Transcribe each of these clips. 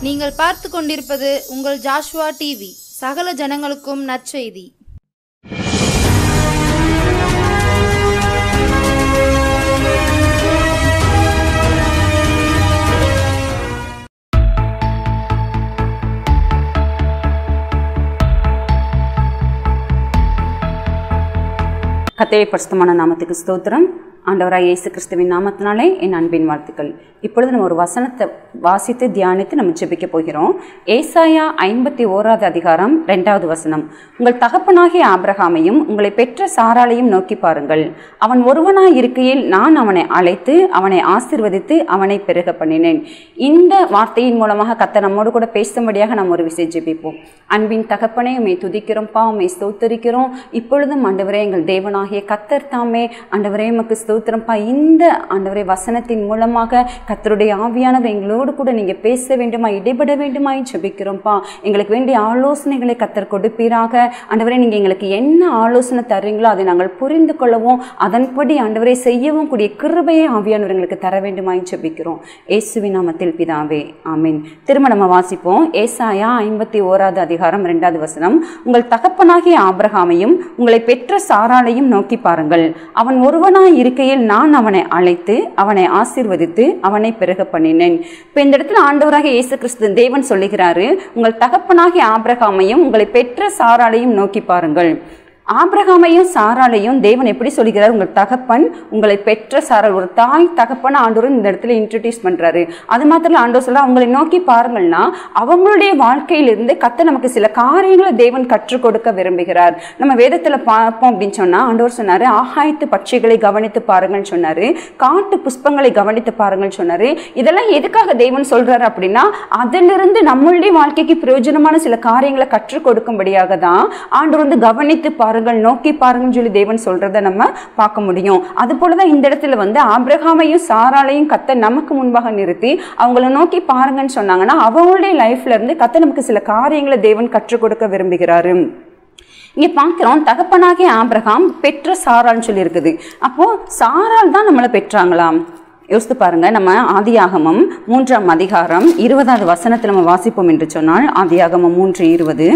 நீங்கள் பார்த்து கொண்டிருப்பது உங்கள் ஜாஷ்வா டிவி சகல ஜனங்களுக்கும் நற்செய்தி கத்தே பரிசுத்தமான நாமத்துக்கு ஸ்தோத்திரம் ஆண்டவராய் இயேசு கிறிஸ்துவின் நாமத்தினாலே என் அன்பின் வாழ்த்துக்கள் இப்பொழுது நம்ம ஒரு வசனத்தை வாசித்து தியானித்து நம்ம ஜெபிக்க போகிறோம் ஏசாயா ஐம்பத்தி ஓராவது அதிகாரம் ரெண்டாவது வசனம் உங்கள் தகப்பனாகிய ஆபிரகாமையும் உங்களை பெற்ற சாராளையும் நோக்கி பாருங்கள் அவன் ஒருவனாய் இருக்கையில் நான் அவனை அழைத்து அவனை ஆசிர்வதித்து அவனை பெருக பண்ணினேன் இந்த வார்த்தையின் மூலமாக கத்த நம்மோடு கூட பேசும்படியாக நாம் ஒரு விஷயம் ஜெபிப்போம் அன்பின் தகப்பனே உம்மை துதிக்கிறோம்ப்பா உம்மை ஸ்தோத்தரிக்கிறோம் இப்பொழுதும் ஆண்டவரே எங்கள் தேவனாகிய கத்தர் தாமே ஆண்டவரே உமக்கு ஸ்தோத்திரம்ப்பா இந்த ஆண்டவரே வசனத்தின் மூலமாக கத்தருடைய ஆவியானவர் எங்களோடு கூட நீங்க பேச வேண்டுமா இடைபட வேண்டுமாய் ஜெபிக்கிறோம்ப்பா எங்களுக்கு வேண்டிய ஆலோசனைகளை கத்தர் கொடுப்பீராக ஆண்டவரே நீங்க எங்களுக்கு என்ன ஆலோசனை தர்றீங்களோ அதை நாங்கள் புரிந்து கொள்ளவும் அதன்படி ஆண்டவரை செய்யவும் கூடிய கிருபையை ஆவியானவர் எங்களுக்கு தர வேண்டுமாய் ஜெபிக்கிறோம் இயேசுவின் நாமத்தில் பிதாவே ஆமென் திரும்ப நம்ம வாசிப்போம் ஏசாயா ஐம்பத்தி ஓராவது அதிகாரம் ரெண்டாவது வசனம் உங்கள் தகப்பனாகிய ஆபிரகாமையும் உங்களை பெற்ற சாராளையும் நோக்கி பாருங்கள் அவன் ஒருவனாய் இருக்கையில் நான் அவனை அழைத்து அவனை ஆசீர்வதித்து அவனை பெருக பண்ணினேன் இப்போ இந்த இடத்துல ஆண்டவராக இயேசு கிறிஸ்து தேவன் சொல்லுகிறாரு உங்கள் தகப்பனாகிய ஆபிரகாமையும் உங்களை பெற்ற சாராளையும் நோக்கி பாருங்கள் ஆபிரகாமையும் சாராளையும் தேவன் எப்படி சொல்லுகிறார் உங்கள் தகப்பன் உங்களை பெற்ற சாரால் ஒரு தாய் தகப்பன் ஆண்டவர் இந்த இடத்துல இன்ட்ரடியூஸ் பண்றாரு அது மாத்திரம் ஆண்டவர் சொல்ல அவங்களை நோக்கி பாருங்கள்னா அவங்களுடைய வாழ்க்கையிலிருந்து கத்த நமக்கு சில காரியங்களை தேவன் கற்றுக் கொடுக்க விரும்புகிறார் நம்ம வேதத்துல பார்ப்போம் அப்படின்னு சொன்னா ஆண்டவர் சொன்னாரு ஆகாயத்து பட்சிகளை கவனித்து பாருங்கள்னு சொன்னாரு காட்டு புஷ்பங்களை கவனித்து பாருங்கள்னு சொன்னாரு இதெல்லாம் எதுக்காக தேவன் சொல்றாரு அப்படின்னா அதிலிருந்து நம்மளுடைய வாழ்க்கைக்கு பிரயோஜனமான சில காரியங்களை கற்றுக் கொடுக்கும்படியாக தான் ஆண்டவர் வந்து கவனித்து பாருங்கள் நோக்கி பாருங்கன்னு சொல்லி தேவன் சொல்றதை நம்ம பார்க்க முடியும் அது போலதான் இந்த இடத்துல வந்து ஆபிரகாமையும் சாராலையும் கத்த நமக்கு முன்பாக நிறுத்தி அவங்கள நோக்கி பாருங்கன்னு சொன்னாங்கன்னா அவங்களுடைய லைஃப்ல இருந்து கத்த நமக்கு சில காரியங்களை தேவன் கற்றுக் கொடுக்க விரும்புகிறாரு இங்க பார்க்கிறோம் தகப்பனாகிய ஆபிரகாம் பெற்ற சாரால்னு சொல்லி இருக்குது அப்போ சாரால் தான் நம்மளை பெற்றாங்களாம் யோசித்து பாருங்க நம்ம ஆதியாகமம் மூன்றாம் அதிகாரம் இருபதாவது வசனத்தில் நம்ம வாசிப்போம் என்று சொன்னால் ஆதியாகமம் மூன்று இருபது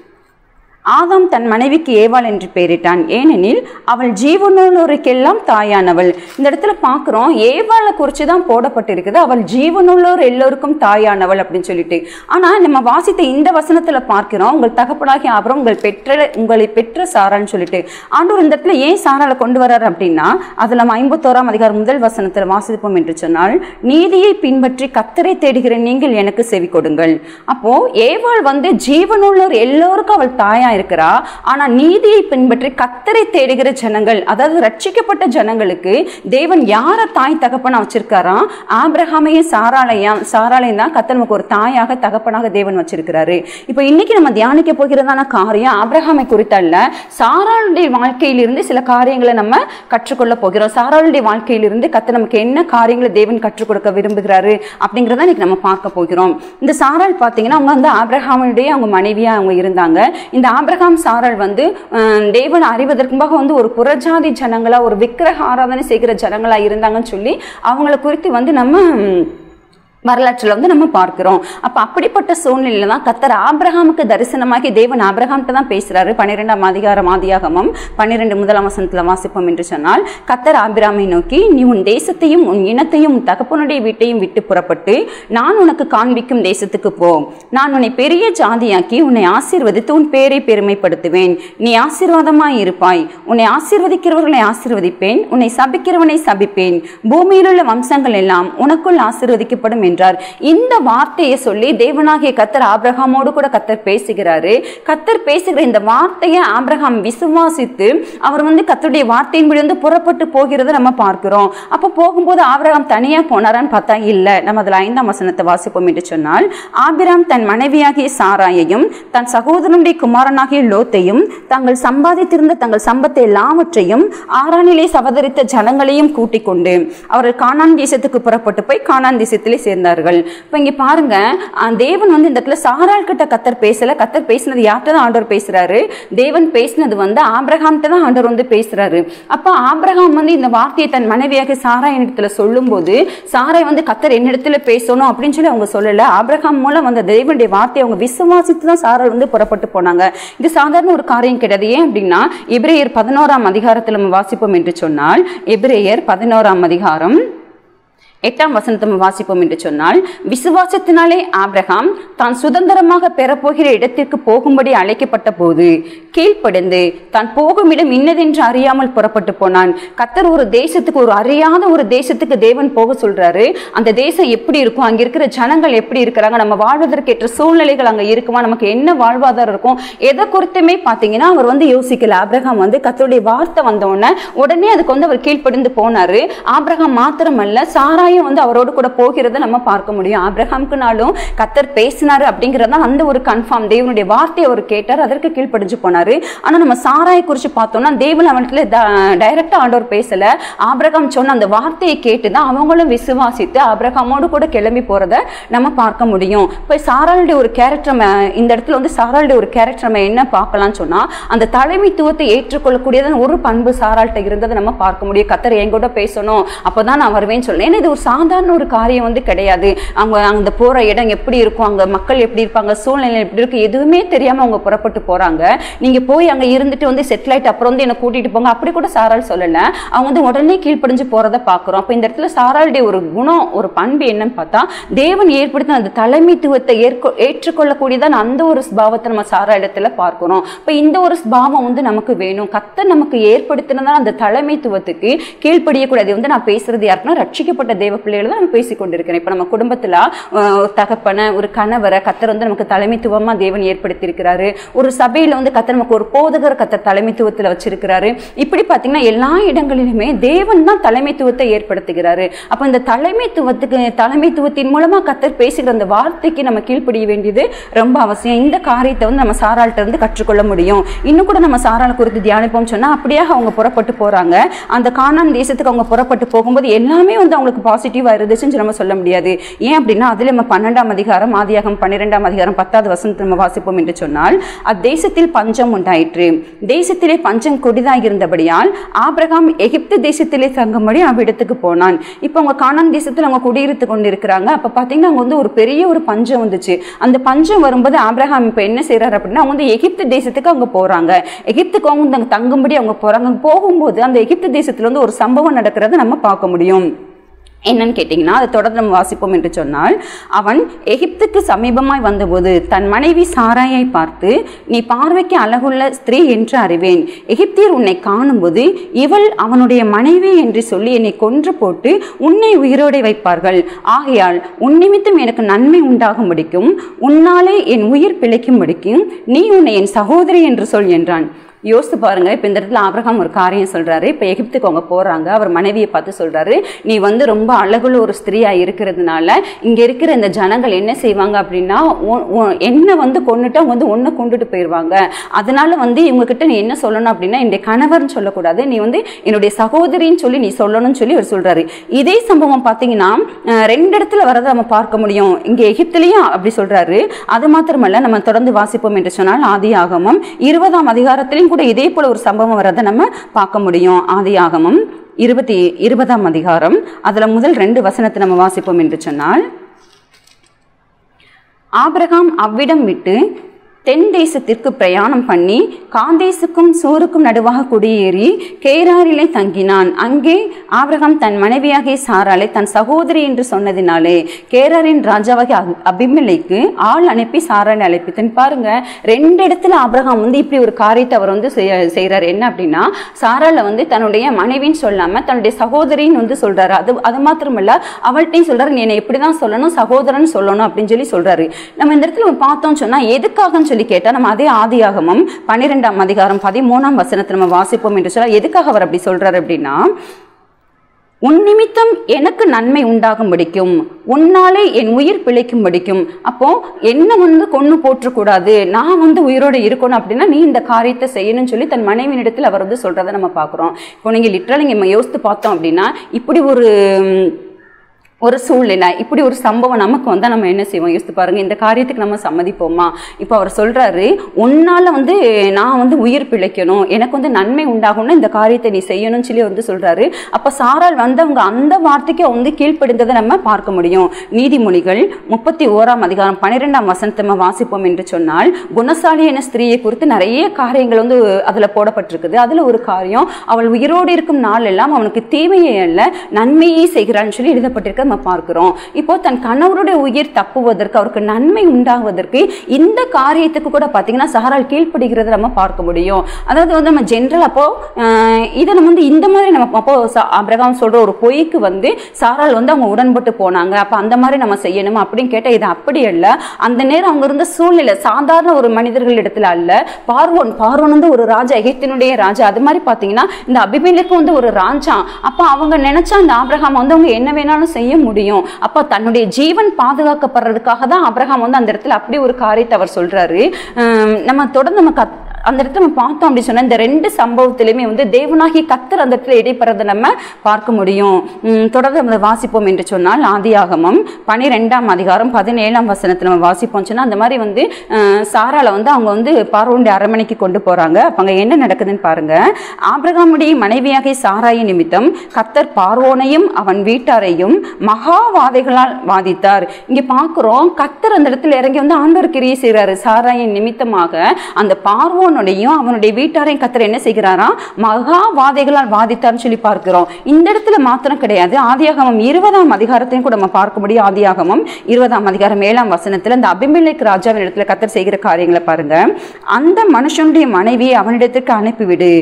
ஆதாம் தன் மனைவிக்கு ஏவாள் என்று பெயரிட்டான் ஏனெனில் அவள் ஜீவனுள்ளோருக்கெல்லாம் தாயானவள் இந்த இடத்துல பார்க்குறோம் ஏவாளை குறித்து தான் போடப்பட்டிருக்குது அவள் ஜீவனுள்ளோர் எல்லோருக்கும் தாயானவள் அப்படின்னு சொல்லிட்டு ஆனால் நம்ம வாசித்த இந்த வசனத்தில் பார்க்கிறோம் உங்கள் தகப்பனாகி அப்புறம் உங்கள் பெற்ற உங்களை பெற்ற சாரான்னு சொல்லிட்டு ஆண்டவர் இந்த இடத்துல ஏன் சாராலை கொண்டு வர்றாரு அப்படின்னா அதில் நம்ம ஐம்பத்தோராம் அதிகாரம் முதல் வசனத்தில் வாசிப்போம் என்று சொன்னால் நீதியை பின்பற்றி கத்தரை தேடுகிற நீங்கள் எனக்கு செவி கொடுங்கள் அப்போ ஏவாள் வந்து ஜீவனுள்ளோர் எல்லோருக்கும் அவள் தாயா இருக்கிறா ஆனா நீதியை பின்பற்றி கத்தரை தேடுகிற ஜனங்கள் அதாவது ரட்சிக்கப்பட்ட ஜனங்களுக்கு தேவன் யார தாய் தகப்பனா வச்சிருக்காராம் ஆபிரகாமையும் சாராலையும் சாராலையும் தான் கத்தர் நமக்கு ஒரு தாயாக தகப்பனாக தேவன் வச்சிருக்கிறாரு இப்போ இன்னைக்கு நம்ம தியானிக்க போகிறதான காரியம் ஆபிரகாமை குறித்தல்ல சாராளுடைய வாழ்க்கையிலிருந்து சில காரியங்களை நம்ம கற்றுக்கொள்ள போகிறோம் சாராளுடைய வாழ்க்கையிலிருந்து கத்த நமக்கு என்ன காரியங்களை தேவன் கற்றுக் கொடுக்க விரும்புகிறாரு அப்படிங்கிறத இன்னைக்கு நம்ம பார்க்க போகிறோம் இந்த சாராள் பார்த்தீங்கன்னா அவங்க வந்து ஆபிரகாமனுடைய அவங்க மனைவியா அவங்க இருந்தாங்க இந்த ஆபிரகாம் சாரல் வந்து அஹ், தேவன் அறிவதற்குமாக வந்து ஒரு புறஜாதி ஜனங்களா ஒரு விக்கிரக ஆராதனை செய்கிற ஜனங்களா இருந்தாங்கன்னு சொல்லி அவங்கள குறித்து வந்து நம்ம ம், வரலாற்றில் வந்து நம்ம பார்க்கிறோம் அப்ப அப்படிப்பட்ட சூழ்நிலையில தான் கத்தர் ஆபிரகாமுக்கு தரிசனமாகி தேவன் ஆபிரகாம்கிட்ட தான் பேசுறாரு பன்னிரெண்டாம் அதிகாரம் ஆதியாகமம் பன்னிரெண்டு முதலாம் வசனத்துல வாசிப்போம் என்று சொன்னால் கத்தர் ஆபிராமை நோக்கி நீ உன் தேசத்தையும் உன் இனத்தையும் உன் தகப்பனுடைய வீட்டையும் விட்டு புறப்பட்டு நான் உனக்கு காண்பிக்கும் தேசத்துக்கு போ நான் உன்னை பெரிய ஜாதியாக்கி உன்னை ஆசீர்வதித்து உன் பேரை பெருமைப்படுத்துவேன் நீ ஆசீர்வாதமாய் இருப்பாய் உன்னை ஆசீர்வதிக்கிறவர்களை ஆசீர்வதிப்பேன் உன்னை சபிக்கிறவனை சபிப்பேன் பூமியில் உள்ள வம்சங்கள் எல்லாம் உனக்குள் ஆசீர்வதிக்கப்படும் என்றார் இந்த வார்த்தையை சொல்லி தேவனாகிய கத்தர் ஆபிரகாமோடு கூட கத்தர் பேசுகிறாரு கத்தர் பேசுகிற இந்த வார்த்தையை ஆபிரகாம் விசுவாசித்து அவர் வந்து கத்தருடைய வார்த்தையின்படி வந்து புறப்பட்டு போகிறத நம்ம பார்க்கிறோம் அப்போ போகும்போது ஆபிரகாம் தனியா போனாரான்னு பார்த்தா இல்ல நம்ம அதுல ஐந்தாம் வசனத்தை வாசிப்போம் என்று சொன்னால் ஆபிராம் தன் மனைவியாகிய சாராயையும் தன் சகோதரனுடைய குமாரனாகிய லோத்தையும் தாங்கள் சம்பாதித்திருந்த தங்கள் சம்பத்தை எல்லாவற்றையும் ஆறானிலே சவதரித்த ஜனங்களையும் கூட்டிக் கொண்டு அவர்கள் கானான் தேசத்துக்கு புறப்பட்டு போய் கானான் தேசத்திலே சேர்ந்தார்கள் இருந்தார்கள் இப்போ இங்க பாருங்க அஹ், தேவன் வந்து இந்த இடத்துல சாராள் கிட்ட கத்தர் பேசல கத்தர் பேசினது யார்கிட்ட தான் ஆண்டவர் பேசுறாரு தேவன் பேசினது வந்து ஆபிரகாம்கிட்ட தான் ஆண்டவர் வந்து பேசுறாரு அப்ப ஆபிரகாம் வந்து இந்த வார்த்தையை தன் மனைவியாக சாரா இடத்துல சொல்லும்போது சாரை வந்து கத்தர் என்னிடத்துல பேசணும் அப்படின்னு சொல்லி அவங்க சொல்லல ஆபிரகாம் மூலம் வந்த தேவனுடைய வார்த்தையை அவங்க விசுவாசித்து தான் சாரா வந்து புறப்பட்டு போனாங்க இது சாதாரண ஒரு காரியம் கிடையாது ஏன் அப்படின்னா எபிரேயர் பதினோராம் அதிகாரத்தில் நம்ம வாசிப்போம் என்று சொன்னால் எபிரேயர் பதினோராம் அதிகாரம் எட்டாம் வசனத்தை நம்ம வாசிப்போம் என்று சொன்னால் விசுவாசத்தினாலே ஆபிரகாம் தான் சுதந்திரமாக பெறப்போகிற இடத்திற்கு போகும்படி அழைக்கப்பட்ட போது கீழ்ப்படிந்து தான் போகும் இடம் இன்னதென்று அறியாமல் புறப்பட்டு போனான் கத்தர் ஒரு தேசத்துக்கு ஒரு அறியாத ஒரு தேசத்துக்கு தேவன் போக சொல்றாரு அந்த தேசம் எப்படி இருக்கும் அங்க இருக்கிற ஜனங்கள் எப்படி இருக்கிறாங்க நம்ம வாழ்வதற்கு ஏற்ற சூழ்நிலைகள் அங்க இருக்குமா நமக்கு என்ன வாழ்வாதாரம் இருக்கும் எதை குறித்துமே பாத்தீங்கன்னா அவர் வந்து யோசிக்கல ஆபிரகாம் வந்து கத்தருடைய வார்த்தை வந்த உடனே உடனே அதுக்கு வந்து அவர் கீழ்ப்படிந்து போனாரு ஆபிரகாம் மாத்திரமல்ல சாராயும் வந்து அவரோடு கூட போகிறத நம்ம பார்க்க முடியும் ஆபிரகாம்க்குனாலும் கத்தர் பேசினாரு அப்படிங்கறத அந்த ஒரு கன்ஃபார்ம் தேவனுடைய வார்த்தையை அவர் கேட்டார் அதற்கு கீழ்ப்படிஞ்சு போனாரு ஆனா நம்ம சாராயை குறிச்சு பார்த்தோம்னா தேவன் அவன்கிட்ட டைரக்டா ஆண்டவர் பேசல ஆபிரகாம் சொன்ன அந்த வார்த்தையை கேட்டுதான் அவங்களும் விசுவாசித்து ஆபிரகாமோடு கூட கிளம்பி போறத நம்ம பார்க்க முடியும் இப்போ சாராளுடைய ஒரு கேரக்டர் நம்ம இந்த இடத்துல வந்து சாராளுடைய ஒரு கேரக்டர் நம்ம என்ன பார்க்கலாம்னு சொன்னா அந்த தலைமைத்துவத்தை ஏற்றுக்கொள்ளக்கூடியதான ஒரு பண்பு சாராள்கிட்ட இருந்ததை நம்ம பார்க்க முடியும் கத்தர் என் கூட பேசணும் அப்பதான் நான் வருவேன்னு சொல்லேன் ஏன்னா இது ஒரு சாதாரண ஒரு காரியம் வந்து கிடையாது அவங்க அந்த போற இடம் எப்படி இருக்கும் அங்க மக்கள் எப்படி இருப்பாங்க சூழ்நிலை எப்படி இருக்கு எதுவுமே தெரியாம அவங்க புறப்பட்டு போறாங்க நீங்க போய் அங்க இருந்துட்டு வந்து செட்டில் ஆயிட்டு அப்புறம் வந்து என்ன கூட்டிட்டு போங்க அப்படி கூட சாரால் சொல்லல அவங்க வந்து உடனே கீழ்ப்படிஞ்சு போறத பாக்குறோம் அப்ப இந்த இடத்துல சாராளுடைய ஒரு குணம் ஒரு பண்பு என்னன்னு பார்த்தா தேவன் ஏற்படுத்தின அந்த தலைமைத்துவத்தை ஏற்க ஏற்றுக்கொள்ளக்கூடியதான் அந்த ஒரு ஸ்பாவத்தை நம்ம சாரா இடத்துல பார்க்கிறோம் இப்ப இந்த ஒரு ஸ்பாவம் வந்து நமக்கு வேணும் கத்த நமக்கு ஏற்படுத்தினதான் அந்த தலைமைத்துவத்துக்கு கீழ்ப்படியக்கூடாது இது வந்து நான் பேசுறது யாருக்குன்னா ரட்சிக்கப்பட்ட தேவ பிள்ளைகளை தான் நான் பேசி கொண்டிருக்கிறேன் இப்ப நம்ம குடும்பத்துல ஆஹ், ஒரு தகப்பனை ஒரு கணவரை கத்தர் வந்து நமக்கு தலைமைத்துவமா தேவன் ஏற்படுத்தியிருக்கிறாரு ஒரு சபையில வந்து கத்தர் நமக்கு ஒரு போதகர் கத்தர் தலைமைத்துவத்துல வச்சிருக்கிறாரு இப்படி பாத்தீங்கன்னா எல்லா இடங்களிலுமே தேவன் தான் தலைமைத்துவத்தை ஏற்படுத்துகிறாரு அப்ப இந்த தலைமைத்துவத்துக்கு தலைமைத்துவத்தின் மூலமா கத்தர் பேசுகிற அந்த வார்த்தைக்கு நம்ம கீழ்ப்படிய வேண்டியது ரொம்ப அவசியம் இந்த காரியத்தை வந்து நம்ம சாராள்கிட்ட இருந்து கற்றுக்கொள்ள முடியும் இன்னும் கூட நம்ம சாராளை குறித்து தியானிப்போம் சொன்னா அப்படியே அவங்க புறப்பட்டு போறாங்க அந்த கானான் தேசத்துக்கு அவங்க புறப்பட்டு போகும்போது எல்லாமே வந்து அவங்களுக்கு பாசிட்டிவா இருந்துச்சுன்னு நம்ம சொல்ல முடியாது ஏன் அப்படின்னா அதுல நம்ம பன்னெண்டாம் அதிகாரம் ஆதியாகம் பன்னிரெண்டாம் அதிகாரம் பத்தாவது வசனத்தை நம்ம வாசிப்போம் என்று சொன்னால் அத்தேசத்தில் பஞ்சம் உண்டாயிற்று தேசத்திலே பஞ்சம் கொடிதாக இருந்தபடியால் ஆபிரகாம் எகிப்து தேசத்திலே தங்கும்படி அவ்விடத்துக்கு போனான் இப்போ அவங்க கானான் தேசத்தில் அவங்க குடியிருத்து கொண்டு இருக்கிறாங்க அப்ப பாத்தீங்கன்னா அங்க வந்து ஒரு பெரிய ஒரு பஞ்சம் வந்துச்சு அந்த பஞ்சம் வரும்போது ஆபிரகாம் இப்ப என்ன செய்றாரு அப்படின்னா அவங்க வந்து எகிப்து தேசத்துக்கு அவங்க போறாங்க எகிப்துக்கு அவங்க வந்து அங்க தங்கும்படி அவங்க போறாங்க அங்க போகும்போது அந்த எகிப்து தேசத்துல வந்து ஒரு சம்பவம் நடக்கிறத நம்ம பார்க்க முடியும் என்னன்னு கேட்டிங்கன்னா அதை தொடர்ந்து நம்ம வாசிப்போம் என்று சொன்னால் அவன் எகிப்துக்கு சமீபமாய் வந்தபோது தன் மனைவி சாராயை பார்த்து நீ பார்வைக்கு அழகுள்ள ஸ்திரீ என்று அறிவேன் எகிப்தியர் உன்னை காணும்போது இவள் அவனுடைய மனைவி என்று சொல்லி என்னை கொன்று போட்டு உன்னை உயிரோடை வைப்பார்கள் ஆகையால் உன் நிமித்தம் எனக்கு நன்மை உண்டாகும்படிக்கும் உன்னாலே என் உயிர் பிழைக்கும்படிக்கும் நீ உன்னை என் சகோதரி என்று சொல் என்றான் யோசித்து பாருங்க இப்போ இந்த இடத்துல ஆபிரகாம் ஒரு காரியம் சொல்றாரு இப்போ எகிப்துக்கு அவங்க போறாங்க அவர் மனைவியை பார்த்து சொல்றாரு நீ வந்து ரொம்ப அழகுள்ள ஒரு ஸ்திரீயா இருக்கிறதுனால இங்க இருக்கிற இந்த ஜனங்கள் என்ன செய்வாங்க அப்படின்னா உன்- உன்- என்ன வந்து கொண்டுட்டு அவங்க வந்து ஒன்றை கொண்டுட்டு போயிடுவாங்க அதனால வந்து இவங்க கிட்ட நீ என்ன சொல்லணும் அப்படின்னா என்னுடைய கணவர்னு சொல்லக்கூடாது நீ வந்து என்னுடைய சகோதரின்னு சொல்லி நீ சொல்லணும்னு சொல்லி அவர் சொல்றாரு இதே சம்பவம் பார்த்தீங்கன்னா அஹ், ரெண்டு இடத்துல வரதை நம்ம பார்க்க முடியும் இங்க எகிப்துலயும் அப்படி சொல்றாரு அது மாத்திரமல்ல நம்ம தொடர்ந்து வாசிப்போம் என்று சொன்னால் ஆதி ஆகமம் இருபதாம் அதிகாரத்திலையும் கூட இதே போல ஒரு சம்பவம் வரதை நம்ம பார்க்க முடியும் ஆதி ஆகமம் இருபத்தி இருபதாம் அதிகாரம் அதுல முதல் ரெண்டு வசனத்தை நம்ம வாசிப்போம் என்று சொன்னால் ஆபிரகாம் அவ்விடம் விட்டு தென் தேசத்திற்கு பிரயாணம் பண்ணி காந்தேசுக்கும் சூருக்கும் நடுவாக குடியேறி கேராரிலே தங்கினான் அங்கே ஆபிரகாம் தன் மனைவியாகிய சாராளை தன் சகோதரி என்று சொன்னதினாலே கேராரின் ராஜாவாகிய அபி- அபிமெலேக்கு ஆள் அனுப்பி சாராளை அழைப்பித்தன் பாருங்க ரெண்டு இடத்துல ஆபிரகாம் வந்து இப்படி ஒரு காரியத்தை அவர் வந்து செய்ய- செய்றாரு என்ன அப்படின்னா சாராளை வந்து தன்னுடைய மனைவின்னு சொல்லாம தன்னுடைய சகோதரின்னு வந்து சொல்றாரு அது அது மாத்திரமல்ல அவள்கிட்டையும் சொல்றாரு நீ என்னை இப்படிதான் சொல்லணும் சகோதரன் சொல்லணும் அப்படின்னு சொல்லி சொல்றாரு நம்ம இந்த இடத்துல பார்த்தோம் சொன்னா எதுக்காகன்னு சொல்லி கேட்டா நம்ம அதே ஆதியாகமம் பன்னிரெண்டாம் அதிகாரம் பதிமூணாம் வசனத்தை நம்ம வாசிப்போம் என்று சொன்னா எதுக்காக அவர் அப்படி சொல்றாரு அப்படின்னா உன் நிமித்தம் எனக்கு நன்மை உண்டாகும் படிக்கும் உன்னாலே என் உயிர் பிழைக்கும் படிக்கும் அப்போ என்ன வந்து கொண்டு போற்றக்கூடாது நான் வந்து உயிரோட இருக்கணும் அப்படின்னா நீ இந்த காரியத்தை செய்யணும்னு சொல்லி தன் மனைவியிடத்தில் அவர் வந்து சொல்றதை நம்ம பார்க்குறோம் இப்போ நீங்கள் லிட்ரலி நம்ம யோசித்து பார்த்தோம் அப்படின்னா இப்படி ஒரு ம், ஒரு சூழ்நிலை இப்படி ஒரு சம்பவம் நமக்கு வந்தால் நம்ம என்ன செய்வோம் யோசித்து பாருங்க இந்த காரியத்துக்கு நம்ம சம்மதிப்போமா இப்போ அவர் சொல்றாரு உன்னால வந்து நான் வந்து உயிர் பிழைக்கணும் எனக்கு வந்து நன்மை உண்டாகணும்னா இந்த காரியத்தை நீ செய்யணும்னு சொல்லி வந்து சொல்றாரு அப்போ சாரால் வந்து அவங்க அந்த வார்த்தைக்கு வந்து கீழ்ப்படிந்ததை நம்ம பார்க்க முடியும் நீதிமொழிகள் முப்பத்தி ஓராம் அதிகாரம் பன்னிரெண்டாம் வசனத்தை நம்ம வாசிப்போம் என்று சொன்னால் குணசாலியான ஸ்திரீயை குறித்து நிறைய காரியங்கள் வந்து அதுல போடப்பட்டிருக்குது அதுல ஒரு காரியம் அவள் உயிரோடு இருக்கும் நாள் எல்லாம் அவனுக்கு தீமையை அல்ல நன்மையை செய்கிறான்னு சொல்லி எழுதப்பட்டிருக்க நம்ம பார்க்கிறோம் இப்போ தன் கணவருடைய உயிர் தப்புவதற்கு அவருக்கு நன்மை உண்டாகுவதற்கு இந்த காரியத்துக்கு கூட பார்த்தீங்கன்னா சாரால் கீழ்ப்படுகிறத நம்ம பார்க்க முடியும் அதாவது வந்து நம்ம ஜென்ரல் அப்போ ஆஹ், இதை நம்ம வந்து இந்த மாதிரி நம்ம அப்போ சா- அபிரகாம் சொல்ற ஒரு பொய்க்கு வந்து சாரால் வந்து அவங்க உடன்பட்டு போனாங்க அப்போ அந்த மாதிரி நம்ம செய்யணும் அப்படின்னு கேட்டால் இது அப்படி அல்ல அந்த நேரம் அவங்க இருந்த சூழ்நிலை சாதாரண ஒரு மனிதர்கள் இடத்துல அல்ல பார்வோன் பார்வோன் வந்து ஒரு ராஜா எகிப்தினுடைய ராஜா அது மாதிரி பார்த்தீங்கன்னா இந்த அபிமேலுக்கு வந்து ஒரு ராஜா அப்போ அவங்க நினைச்சா இந்த ஆபிரகாம் வந்து அவங்க என்ன வேணாலும் செய்ய முடியும் அப்போ தன்னுடைய ஜீவன் பாதுகாக்கப்படுறதுக்காக தான் ஆபிரகாம் வந்து அந்த இடத்துல அப்படி ஒரு காரியத்தை அவர் சொல்றாரு ஹம், நம்ம தொடர்ந்து நம்ம கத் அந்த இடத்துல நம்ம பார்த்தோம் அப்படின்னு சொன்னா இந்த ரெண்டு சம்பவத்திலுமே வந்து தேவனாகி கத்தர் அந்த இடத்துல இடைப்படுறதை நம்ம பார்க்க முடியும் உம், தொடர்ந்து நம்ம வாசிப்போம் என்று சொன்னால் ஆதியாகமம் பனிரெண்டாம் அதிகாரம் பதினேழாம் வசனத்தில் நம்ம வாசிப்போம் சொன்னா அந்த மாதிரி வந்து அஹ், சாரால வந்து அவங்க வந்து பார்வோனுடைய அரண்மனைக்கு கொண்டு போறாங்க அப்ப அங்க என்ன நடக்குதுன்னு பாருங்க ஆபிரகாமுடைய மனைவியாகிய சாராயின் நிமித்தம் கத்தர் பார்வோனையும் அவன் வீட்டாரையும் மகாவாதைகளால் வாதித்தார் இங்க பார்க்கிறோம் கத்தர் அந்த இடத்துல இறங்கி வந்து ஆண்டவர் கிரியை செய்கிறாரு சாராயின் நிமித்தமாக அந்த பார்வோனுடையும் அவனுடைய வீட்டாரையும் கத்தர் என்ன செய்கிறாராம் மகாவாதைகளால் வாதித்தார்னு சொல்லி பார்க்கிறோம் இந்த இடத்துல மாத்திரம் கிடையாது ஆதியாகமம் இருபதாம் அதிகாரத்தையும் கூட நம்ம பார்க்க முடியும் ஆதியாகமம் இருபதாம் அதிகாரம் ஏழாம் வசனத்துல இந்த அபிமெலேக் ராஜாவின் இடத்துல கத்தர் செய்கிற காரியங்களை பாருங்க அந்த மனுஷனுடைய மனைவியை அவனிடத்திற்கு அனுப்பிவிடு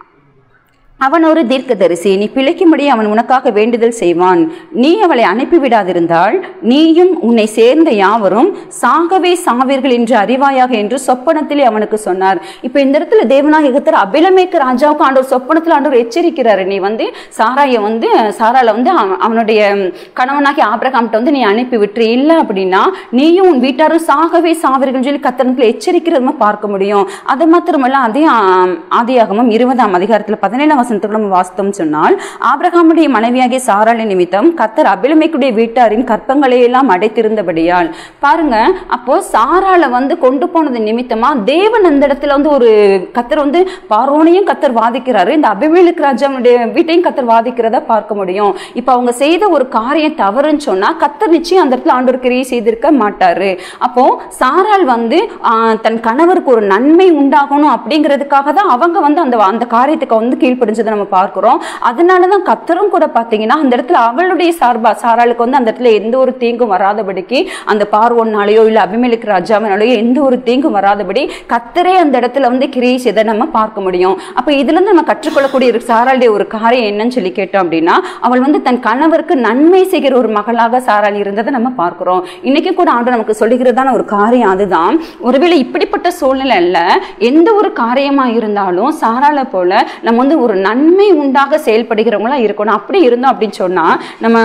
அவன் ஒரு தீர்க்கதரிசி நீ பிழைக்கும்படி அவன் உனக்காக வேண்டுதல் செய்வான் நீ அவளை அனுப்பிவிடாதிருந்தால் நீயும் உன்னை சேர்ந்த யாவரும் சாகவே சாவீர்கள் என்று அறிவாயாக என்று சொப்பனத்திலே அவனுக்கு சொன்னார் இப்போ இந்த இடத்துல தேவனாக கத்தர் அபிலமேக்கு ராஜாவுக்கு ஆண்டவர் சொப்பனத்தில் ஆண்டவர் எச்சரிக்கிறாரு நீ வந்து சாராயை வந்து சாரால வந்து அவன்- அவனுடைய கணவனாகி ஆபிரகாம்கிட்ட வந்து நீ அனுப்பி விட்டுரு இல்லை அப்படின்னா நீயும் உன் வீட்டாரும் சாகவே சாவீர்கள் சொல்லி கத்தனத்தில் எச்சரிக்கிறது நம்ம பார்க்க முடியும் அது மாத்திரமல்ல அதே ஆம், ஆதியாகமம் இருபதாம் அதிகாரத்தில் பதினேழாம் வசனத்துக்கு நம்ம வாசித்தோம் சொன்னால் ஆபிரகாமுடைய மனைவியாகிய சாராளி நிமித்தம் கத்தர் அபிலமைக்குடைய வீட்டாரின் கற்பங்களை எல்லாம் அடைத்திருந்தபடியால் பாருங்க அப்போ சாராளை வந்து கொண்டு போனது நிமித்தமா தேவன் அந்த இடத்துல வந்து ஒரு கத்தர் வந்து பார்வோனையும் கத்தர் வாதிக்கிறாரு இந்த அபிமேலுக்கு ராஜாவுடைய வீட்டையும் கத்தர் வாதிக்கிறத பார்க்க முடியும் இப்போ அவங்க செய்த ஒரு காரியம் தவறுன்னு சொன்னா கத்தர் நிச்சயம் அந்த இடத்துல ஆண்டவர் கிரியை செய்திருக்க மாட்டாரு அப்போ சாராள் வந்து ஆஹ், தன் கணவருக்கு ஒரு நன்மை உண்டாகணும் அப்படிங்கிறதுக்காக தான் அவங்க வந்து அந்த அந்த காரியத்துக்கு வந்து கீழ்ப்படிஞ்சதை நம்ம பார்க்கிறோம் அதனால தான் கத்தரும் கூட பார்த்தீங்கன்னா அந்த இடத்துல அவளுடைய சார்பா சாராளுக்கு வந்து அந்த இடத்துல எந்த ஒரு தீங்கும் வராதபடிக்கு அந்த பார்வோனாலேயோ இல்லை அபிமேலுக்கு ராஜாவினாலேயோ எந்த ஒரு தீங்கும் வராதபடி கத்தரே அந்த இடத்துல வந்து கிரியை செய்தை நம்ம பார்க்க முடியும் அப்போ இதுல இருந்து நம்ம கற்றுக்கொள்ளக்கூடிய ஒரு சாராளுடைய ஒரு காரியம் என்னன்னு சொல்லி கேட்டோம் அப்படின்னா அவள் வந்து தன் கணவருக்கு நன்மை செய்கிற ஒரு மகளாக சாராள் இருந்ததை நம்ம பார்க்கிறோம் இன்னைக்கு கூட ஆண்டு நமக்கு சொல்லுகிறதான ஒரு காரியம் அதுதான் ஒருவேளை இப்படிப்பட்ட சூழ்நிலை அல்ல எந்த ஒரு காரியமா இருந்தாலும் சாராள போல நம்ம வந்து ஒரு நன்மை உண்டாக செயல்படுகிறவங்களா இருக்கணும் அப்படி இருந்தோம் அப்படின்னு சொன்னா நம்ம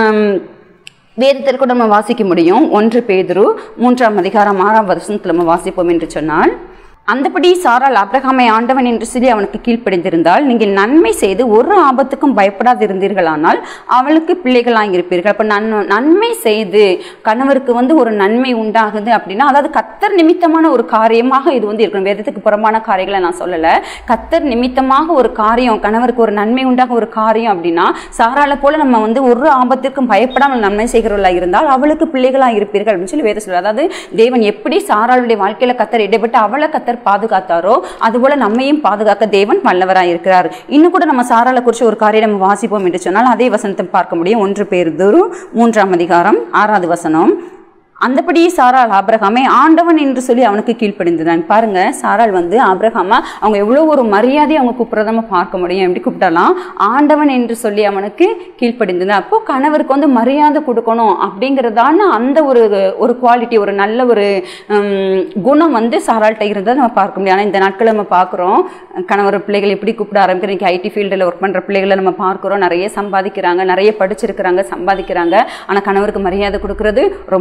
வேதத்தில் கூட நம்ம வாசிக்க முடியும் ஒன்று பேதுரு மூன்றாம் அதிகாரம் ஆறாம் வருஷத்தில் நம்ம வாசிப்போம் என்று சொன்னால் அந்தபடி சாரால் அப்ரஹாமை ஆண்டவன் என்று சொல்லி அவனுக்கு கீழ்ப்படிந்திருந்தால் நீங்கள் நன்மை செய்து ஒரு ஆபத்துக்கும் பயப்படாதிருந்தீர்களானால் அவளுக்கு பிள்ளைகளாக இருப்பீர்கள் அப்போ நன் நன்மை செய்து கணவருக்கு வந்து ஒரு நன்மை உண்டாகுது அப்படின்னா அதாவது கத்தர் நிமித்தமான ஒரு காரியமாக இது வந்து இருக்கணும் வேதத்துக்கு புறம்பான காரியங்களை நான் சொல்லலை கத்தர் நிமித்தமாக ஒரு காரியம் கணவருக்கு ஒரு நன்மை உண்டாக ஒரு காரியம் அப்படின்னா சாரால போல நம்ம வந்து ஒரு ஆபத்திற்கும் பயப்படாமல் நன்மை செய்கிறவர்களா இருந்தால் அவளுக்கு பிள்ளைகளாக இருப்பீர்கள் அப்படின்னு சொல்லி வேத சொல்லுது அதாவது தேவன் எப்படி சாராளுடைய வாழ்க்கையில கத்தர் இடைப்பட்டு அவளை கத்தர் பாதுகாத்தாரோ அதுபோல நம்மையும் பாதுகாக்க தேவன் வல்லவராக இருக்கிறார் இன்னும் கூட நம்ம சாராளை குறித்து ஒரு காரியம் நம்ம வாசிப்போம் என்று சொன்னால் அதே வசனத்தை பார்க்க முடியும் ஒன்று பேர் மூன்றாம் அதிகாரம் ஆறாவது வசனம் அந்தபடி சாராள் ஆபிரகாமை ஆண்டவன் என்று சொல்லி அவனுக்கு கீழ்ப்படிந்தான் பாருங்க சாராள் வந்து ஆபிரகாம அவங்க எவ்வளோ ஒரு மரியாதையை அவங்க கூப்பிட்றத நம்ம பார்க்க முடியும் எப்படி கூப்பிடலாம் ஆண்டவன் என்று சொல்லி அவனுக்கு கீழ்ப்படிந்தது அப்போ கணவருக்கு வந்து மரியாதை கொடுக்கணும் அப்படிங்கிறதான அந்த ஒரு ஒரு குவாலிட்டி ஒரு நல்ல ஒரு ஹம், குணம் வந்து சாராள்கிட்ட இருந்ததை நம்ம பார்க்க முடியும் ஆனால் இந்த நாட்களில் நம்ம பார்க்குறோம் கணவர் பிள்ளைகள் எப்படி கூப்பிட ஆரம்பிக்கிறோம் இன்னைக்கு ஐடி ஃபீல்டில் ஒர்க் பண்ணுற பிள்ளைகளை நம்ம பார்க்குறோம் நிறைய சம்பாதிக்கிறாங்க நிறைய படிச்சிருக்கிறாங்க சம்பாதிக்கிறாங்க ஆனால் கணவருக்கு மரியாதை கொடுக்கறது ரொம்பவே குறைஞ்ச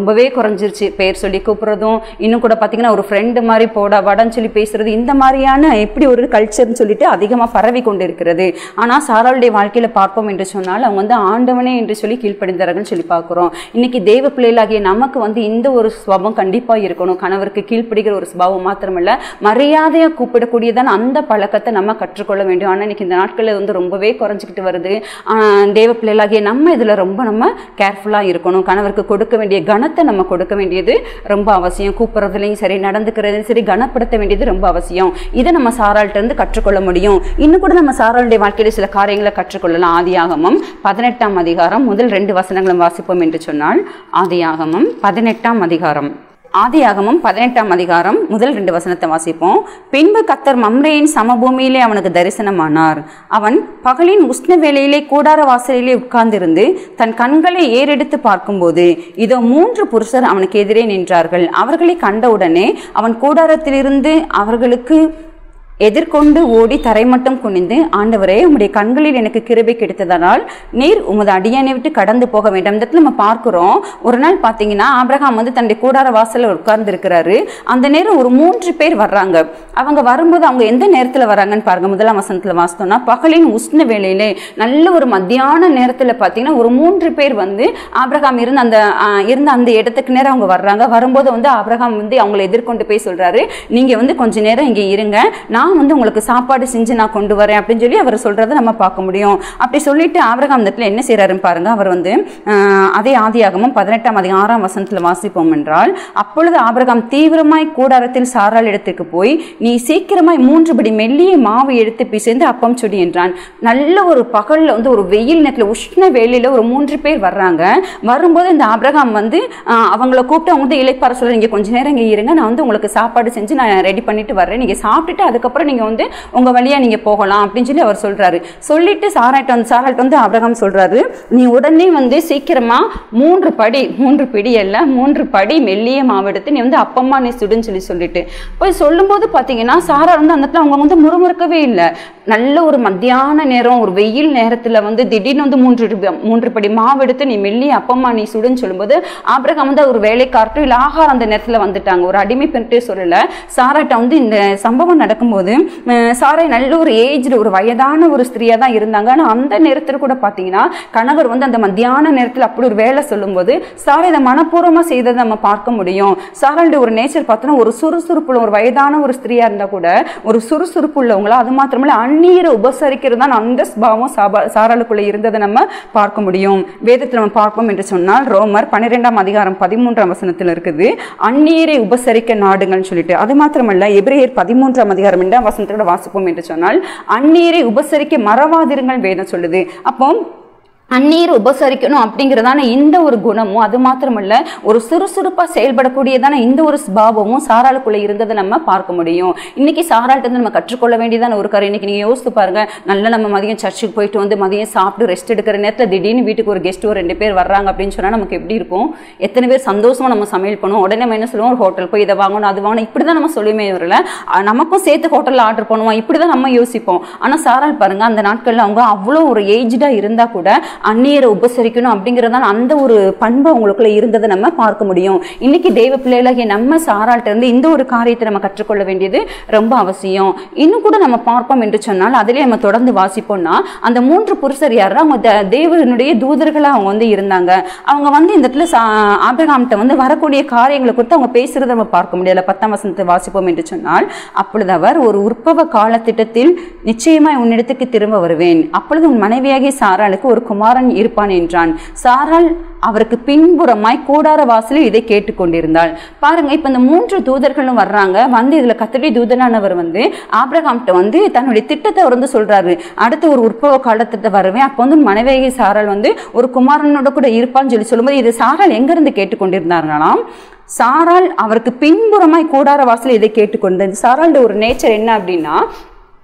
குறைஞ்சிருச்சு பேர் சொல்லி கூப்பிடுறதும் இன்னும் கூட பார்த்தீங்கன்னா ஒரு ஃப்ரெண்டு மாதிரி போட வடன்னு சொல்லி பேசுறது இந்த மாதிரியான எப்படி ஒரு கல்ச்சர்னு சொல்லிட்டு அதிகமாக பரவி கொண்டு இருக்கிறது ஆனால் சாராளுடைய வாழ்க்கையில் பார்ப்போம் என்று சொன்னால் அவங்க வந்து ஆண்டவனே என்று சொல்லி கீழ்ப்படிந்தார்கள் சொல்லி பார்க்குறோம் இன்னைக்கு தேவ பிள்ளைகளாகிய நமக்கு வந்து இந்த ஒரு சுபாவம் கண்டிப்பாக இருக்கணும் கணவருக்கு கீழ்ப்படுகிற ஒரு சுபாவம் மாத்திரமல்ல மரியாதையாக கூப்பிடக்கூடியதான அந்த பழக்கத்தை நம்ம கற்றுக்கொள்ள வேண்டும் ஆனால் இன்னைக்கு இந்த நாட்களில் வந்து ரொம்பவே குறைஞ்சிக்கிட்டு வருது ஆஹ் தேவ பிள்ளைகளாகிய நம்ம இதில் ரொம்ப நம்ம கேர்ஃபுல்லாக இருக்கணும் கணவருக்கு கொடுக்க வேண்டிய கணத்தை நம்ம கொடுக்க வேண்டியது ரொம்ப அவசியம் கூப்பிட்றதுலையும் சரி நடந்துக்கிறதுலையும் சரி கனப்படுத்த வேண்டியது ரொம்ப அவசியம் இதை நம்ம சாராள்கிட்ட இருந்து கற்றுக்கொள்ள முடியும் இன்னும் கூட நம்ம சாராளுடைய வாழ்க்கையில சில காரியங்களை கற்றுக்கொள்ளலாம் ஆதியாகமம் பதினெட்டாம் அதிகாரம் முதல் ரெண்டு வசனங்களும் வாசிப்போம் என்று சொன்னால் ஆதியாகமம் பதினெட்டாம் அதிகாரம் ஆதியாகமம் பதினெட்டாம் அதிகாரம் முதல் ரெண்டு வசனத்தை வாசிப்போம் பின்பு கத்தர் மம்ரேயின் சமபூமியிலே அவனுக்கு தரிசனமானார் அவன் பகலின் உஷ்ண வேளையிலே கூடார வாசலிலே உட்கார்ந்திருந்து தன் கண்களை ஏறெடுத்து பார்க்கும்போது இதோ மூன்று புருஷர் அவனுக்கு எதிரே நின்றார்கள் அவர்களை கண்டவுடனே அவன் கூடாரத்திலிருந்து அவர்களுக்கு எதிர்கொண்டு ஓடி தரைமட்டம் குனிந்து ஆண்டவரே உம்முடைய கண்களில் எனக்கு கிருபை கிடைத்ததனால் நீர் உமது அடியானை விட்டு கடந்து போக வேண்டாம் இந்த இடத்துல நம்ம பார்க்கிறோம் ஒரு நாள் பார்த்தீங்கன்னா ஆபிரகாம் வந்து தன்னுடைய கூடார வாசல்ல உட்கார்ந்து இருக்கிறாரு அந்த நேரம் ஒரு மூன்று பேர் வர்றாங்க அவங்க வரும்போது அவங்க எந்த நேரத்தில் வராங்கன்னு பாருங்க முதலாம் வசனத்துல வாசித்தோம்னா பகலின் உஷ்ண வேளையிலே நல்ல ஒரு மத்தியான நேரத்தில் பார்த்தீங்கன்னா ஒரு மூன்று பேர் வந்து ஆபிரகாம் இருந்த அந்த ஆஹ், இருந்த அந்த இடத்துக்கு நேரம் அவங்க வர்றாங்க வரும்போது வந்து ஆபிரகாம் வந்து அவங்களை எதிர்கொண்டு போய் சொல்றாரு நீங்க வந்து கொஞ்ச நேரம் இங்கே இருங்க நான் வந்து உங்களுக்கு சாப்பாடு செஞ்சு நான் கொண்டு வரேன் அப்படின்னு சொல்லி அவர் சொல்றதை நம்ம பார்க்க முடியும் அப்படி சொல்லிட்டு ஆபிரகாம் இந்த இடத்துல என்ன செய்யறாருன்னு பாருங்க அவர் வந்து ஆஹ், அதே ஆதியாகமும் பதினெட்டாம் அதிகம் ஆறாம் வசனத்துல வாசிப்போம் என்றால் அப்பொழுது ஆபிரகாம் தீவிரமாய் கூடாரத்தில் சாராள் இடத்துக்கு போய் நீ சீக்கிரமாய் மூன்று படி மெல்லிய மாவு எடுத்து பிசைந்து அப்பம் சுடி என்றான் நல்ல ஒரு பகல்ல வந்து ஒரு வெயில் நேரத்தில் உஷ்ண வேலையில ஒரு மூன்று பேர் வர்றாங்க வரும்போது இந்த ஆபிரகாம் வந்து ஆஹ், அவங்கள கூப்பிட்டு அவங்க வந்து இலைப்பார சொல்ல நீங்க கொஞ்ச நேரம் இங்கே இருங்க நான் வந்து உங்களுக்கு சாப்பாடு செஞ்சு நான் ரெடி பண்ணிட்டு வர்றேன் நீங்க சாப்பிட்டுட்டு அதுக்கப்புறம் நீங்க வந்து உங்க வழியா நீங்க போகலாம் அப்படின்னு சொல்லி அவர் சொல்றாரு சொல்லிட்டு சாராட்ட வந்து சாராட்ட வந்து ஆபிரகாம் சொல்றாரு நீ உடனே வந்து சீக்கிரமா மூன்று படி மூன்று பிடி அல்ல மூன்று படி மெல்லிய மாவு எடுத்து நீ வந்து அப்பம்மா நீ சுடுன்னு சொல்லி சொல்லிட்டு போய் சொல்லும்போது பார்த்தீங்கன்னா சாரா வந்து அந்த இடத்துல அவங்க வந்து முறுமுறுக்கவே இல்லை நல்ல ஒரு மத்தியான நேரம் ஒரு வெயில் நேரத்தில் வந்து திடீர்னு வந்து மூன்று ரூபா- மூன்று படி மாவு எடுத்து நீ மெல்லிய அப்பம்மா நீ சுடுன்னு சொல்லும்போது ஆபிரகாம் வந்து ஒரு வேலைக்காரட்டும் இல்லை ஆகாரம் அந்த நேரத்தில் வந்துட்டாங்க ஒரு அடிமை பெண்ணிட்டே சொல்லலை சாராட்ட வந்து இந்த சம்பவம் நடக்கும்போது அஹ், சாரை நல்ல ஒரு ஏஜ்டு ஒரு வயதான ஒரு ஸ்திரியாக தான் இருந்தாங்க ஆனால் அந்த நேரத்தில் கூட பார்த்தீங்கன்னா கணவர் வந்து அந்த மத்தியான நேரத்தில் அப்படி ஒரு வேலை சொல்லும்போது சாரை இதை மனப்பூர்வமாக செய்ததை நம்ம பார்க்க முடியும் சாராளுடைய ஒரு நேச்சர் பார்த்தோன்னா ஒரு சுறுசுறுப்புள்ள ஒரு வயதான ஒரு ஸ்திரியாக இருந்தால் கூட ஒரு சுறுசுறுப்பு உள்ளவங்களா அது மாத்திரமல்ல அந்நீரை உபசரிக்கிறது தான் அந்த ஸ்பாவம் சாபா சாராளுக்குள்ள இருந்ததை நம்ம பார்க்க முடியும் வேதத்தில் நம்ம பார்ப்போம் என்று சொன்னால் ரோமர் பன்னிரெண்டாம் அதிகாரம் பதிமூன்றாம் வசனத்தில் இருக்குது அந்நீரை உபசரிக்க நாடுங்கள்னு சொல்லிட்டு அது மாத்திரமல்ல எபிரேயர் பதிமூன்றாம் அதிகாரம் இரண்டாம் வசனத்தோட வாசிப்போம் என்று சொன்னால் அந்நீரை உபசரிக்க மறவாதிருங்கள் வேதம் சொல்லுது அப்போ அந்நீர் உபசரிக்கணும் அப்படிங்கிறதான இந்த ஒரு குணமும் அது மாத்திரமல்ல ஒரு சுறுசுறுப்பாக செயல்படக்கூடியதான இந்த ஒரு ஸ்பாவமும் சாராளுக்குள்ள இருந்ததை நம்ம பார்க்க முடியும் இன்னைக்கு சாராள்கிட்ட இருந்து நம்ம கற்றுக்கொள்ள வேண்டியதான ஒரு காரியம் இன்னைக்கு நீங்க யோசித்து பாருங்க நல்லா நம்ம மதியம் சர்ச்சுக்கு போயிட்டு வந்து மதியம் சாப்பிட்டு ரெஸ்ட் எடுக்கிற நேரத்தில் திடீர்னு வீட்டுக்கு ஒரு கெஸ்ட் ஒரு ரெண்டு பேர் வர்றாங்க அப்படின்னு சொன்னா நமக்கு எப்படி இருக்கும் எத்தனை பேர் சந்தோஷமா நம்ம சமையல் பண்ணுவோம் உடனே நம்ம என்ன சொல்லுவோம் ஒரு ஹோட்டல் போய் இதை வாங்கணும் அது வாங்கணும் இப்படி தான் நம்ம சொல்லுமே வரல அஹ் நமக்கும் சேர்த்து ஹோட்டலில் ஆர்டர் பண்ணுவோம் இப்படி தான் நம்ம யோசிப்போம் ஆனால் சாராள் பாருங்க அந்த நாட்களில் அவங்க அவ்வளோ ஒரு ஏஜ்டாக இருந்தால் கூட அந்நியரை உபசரிக்கணும் அப்படிங்கிறதான அந்த ஒரு பண்பு அவங்களுக்குள்ள இருந்ததை நம்ம பார்க்க முடியும் இன்னைக்கு தெய்வ பிள்ளைகளாகிய நம்ம சாராள்கிட்ட இருந்து இந்த ஒரு காரியத்தை நம்ம கற்றுக்கொள்ள வேண்டியது ரொம்ப அவசியம் இன்னும் கூட நம்ம பார்ப்போம் என்று சொன்னால் அதிலே நம்ம தொடர்ந்து வாசிப்போம்னா அந்த மூன்று புருஷர் யாரா அவங்க த- தேவனுடைய தூதர்களாக அவங்க வந்து இருந்தாங்க அவங்க வந்து இந்த இடத்துல சா- ஆபிரகாம்கிட்ட வந்து வரக்கூடிய காரியங்களை குறித்து அவங்க பேசுறதை நம்ம பார்க்க முடியல பத்தாம் வசனத்தை வாசிப்போம் என்று சொன்னால் அப்பொழுது அவர் ஒரு உற்பவ காலத்திட்டத்தில் நிச்சயமாய் உன்னிடத்துக்கு திரும்ப வருவேன் அப்பொழுது உன் மனைவியாகிய சாராளுக்கு ஒரு குமாரன் இருப்பான் என்றான் சாராள் அவருக்கு பின்புறமாய் கூடார வாசலில் இதை கேட்டுக்கொண்டிருந்தாள் பாருங்க இப்ப இந்த மூன்று தூதர்களும் வர்றாங்க வந்து இதுல கத்தடி தூதனானவர் வந்து ஆபிரகாம்கிட்ட வந்து தன்னுடைய திட்டத்தை அவர் வந்து சொல்றாரு அடுத்து ஒரு உற்பவ காலத்திட்ட வருவேன் அப்போ வந்து மனைவியாகிய சாராள் வந்து ஒரு குமாரனோட கூட இருப்பான்னு சொல்லி சொல்லும்போது இது சாராள் எங்க இருந்து கேட்டுக்கொண்டிருந்தார்களாம் சாராள் அவருக்கு பின்புறமாய் கூடார வாசலில் இதை கேட்டுக்கொண்டு சாராளுடைய ஒரு நேச்சர் என்ன அப்படின்னா